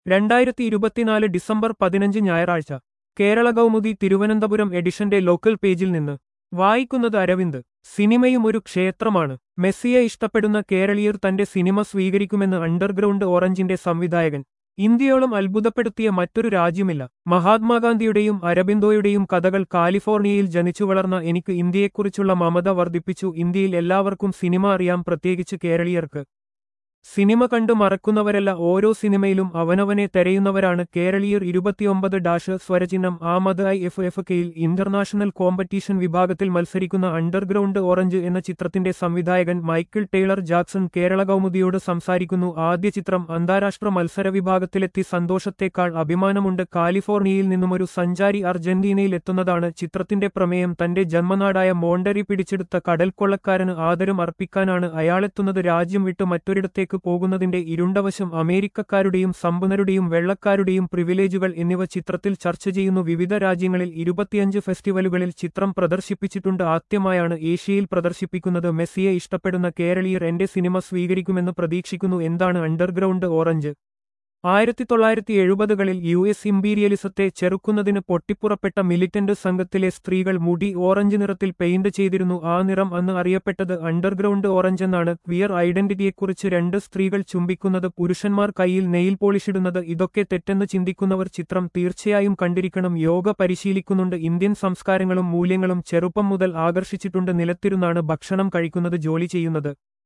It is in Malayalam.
രണ്ടായിരത്തി ഇരുപത്തിനാല് ഡിസംബർ പതിനഞ്ച് ഞായറാഴ്ച കേരള കൗമുദി തിരുവനന്തപുരം എഡിഷന്റെ ലോക്കൽ പേജിൽ നിന്ന് വായിക്കുന്നത് അരവിന്ദ് സിനിമയും ഒരു ക്ഷേത്രമാണ് മെസ്സിയെ ഇഷ്ടപ്പെടുന്ന കേരളീയർ തന്റെ സിനിമ സ്വീകരിക്കുമെന്ന് അണ്ടർഗ്രൗണ്ട് ഓറഞ്ചിന്റെ സംവിധായകൻ ഇന്ത്യയോളം അത്ഭുതപ്പെടുത്തിയ മറ്റൊരു രാജ്യമില്ല മഹാത്മാഗാന്ധിയുടെയും അരബിന്ദോയുടെയും കഥകൾ കാലിഫോർണിയയിൽ ജനിച്ചു വളർന്ന എനിക്ക് ഇന്ത്യയെക്കുറിച്ചുള്ള മമത വർദ്ധിപ്പിച്ചു ഇന്ത്യയിൽ എല്ലാവർക്കും സിനിമ അറിയാം പ്രത്യേകിച്ച് കേരളീയർക്ക് സിനിമ കണ്ടു മറക്കുന്നവരല്ല ഓരോ സിനിമയിലും അവനവനെ തെരയുന്നവരാണ് കേരളീയർ ഇരുപത്തിയൊമ്പത് ഡാഷ് സ്വരചിഹ്നം ആമത് ഐ എഫ് എഫ് കെയിൽ ഇന്റർനാഷണൽ കോമ്പറ്റീഷൻ വിഭാഗത്തിൽ മത്സരിക്കുന്ന അണ്ടർഗ്രൗണ്ട് ഓറഞ്ച് എന്ന ചിത്രത്തിന്റെ സംവിധായകൻ മൈക്കിൾ ടേലർ ജാക്സൺ കേരള കൗമുദിയോട് സംസാരിക്കുന്നു ആദ്യ ചിത്രം അന്താരാഷ്ട്ര മത്സര വിഭാഗത്തിലെത്തി സന്തോഷത്തേക്കാൾ അഭിമാനമുണ്ട് കാലിഫോർണിയയിൽ നിന്നുമൊരു സഞ്ചാരി അർജന്റീനയിൽ എത്തുന്നതാണ് ചിത്രത്തിന്റെ പ്രമേയം തന്റെ ജന്മനാടായ മോണ്ടറി പിടിച്ചെടുത്ത കടൽക്കൊള്ളക്കാരന് ആദരം അർപ്പിക്കാനാണ് അയാളെത്തുന്നത് രാജ്യം വിട്ട് മറ്റൊരിടത്തേക്ക് പോകുന്നതിന്റെ ഇരുണ്ടവശം അമേരിക്കക്കാരുടെയും സമ്പന്നരുടെയും വെള്ളക്കാരുടെയും പ്രിവിലേജുകൾ എന്നിവ ചിത്രത്തിൽ ചർച്ച ചെയ്യുന്നു വിവിധ രാജ്യങ്ങളിൽ ഇരുപത്തിയഞ്ച് ഫെസ്റ്റിവലുകളിൽ ചിത്രം പ്രദർശിപ്പിച്ചിട്ടുണ്ട് ആദ്യമായാണ് ഏഷ്യയിൽ പ്രദർശിപ്പിക്കുന്നത് മെസ്സിയെ ഇഷ്ടപ്പെടുന്ന കേരളീയർ എന്റെ സിനിമ സ്വീകരിക്കുമെന്ന് പ്രതീക്ഷിക്കുന്നു എന്താണ് അണ്ടർഗ്രൗണ്ട് ഓറഞ്ച് ആയിരത്തി തൊള്ളായിരത്തി എഴുപതുകളിൽ യു എസ് ഇമ്പീരിയലിസത്തെ ചെറുക്കുന്നതിന് പൊട്ടിപ്പുറപ്പെട്ട മിലിറ്റന്റ് സംഘത്തിലെ സ്ത്രീകൾ മുടി ഓറഞ്ച് നിറത്തിൽ പെയിന്റ് ചെയ്തിരുന്നു ആ നിറം അന്ന് അറിയപ്പെട്ടത് അണ്ടർഗ്രൗണ്ട് ഓറഞ്ച് എന്നാണ് ക്വിയർ ഐഡന്റിറ്റിയെക്കുറിച്ച് രണ്ട് സ്ത്രീകൾ ചുംബിക്കുന്നത് പുരുഷന്മാർ കയ്യിൽ നെയിൽ പോളിഷിടുന്നത് ഇതൊക്കെ തെറ്റെന്ന് ചിന്തിക്കുന്നവർ ചിത്രം തീർച്ചയായും കണ്ടിരിക്കണം യോഗ പരിശീലിക്കുന്നുണ്ട് ഇന്ത്യൻ സംസ്കാരങ്ങളും മൂല്യങ്ങളും ചെറുപ്പം മുതൽ ആകർഷിച്ചിട്ടുണ്ട് നിലത്തിരുന്നാണ് ഭക്ഷണം കഴിക്കുന്നത് ജോലി ചെയ്യുന്നത്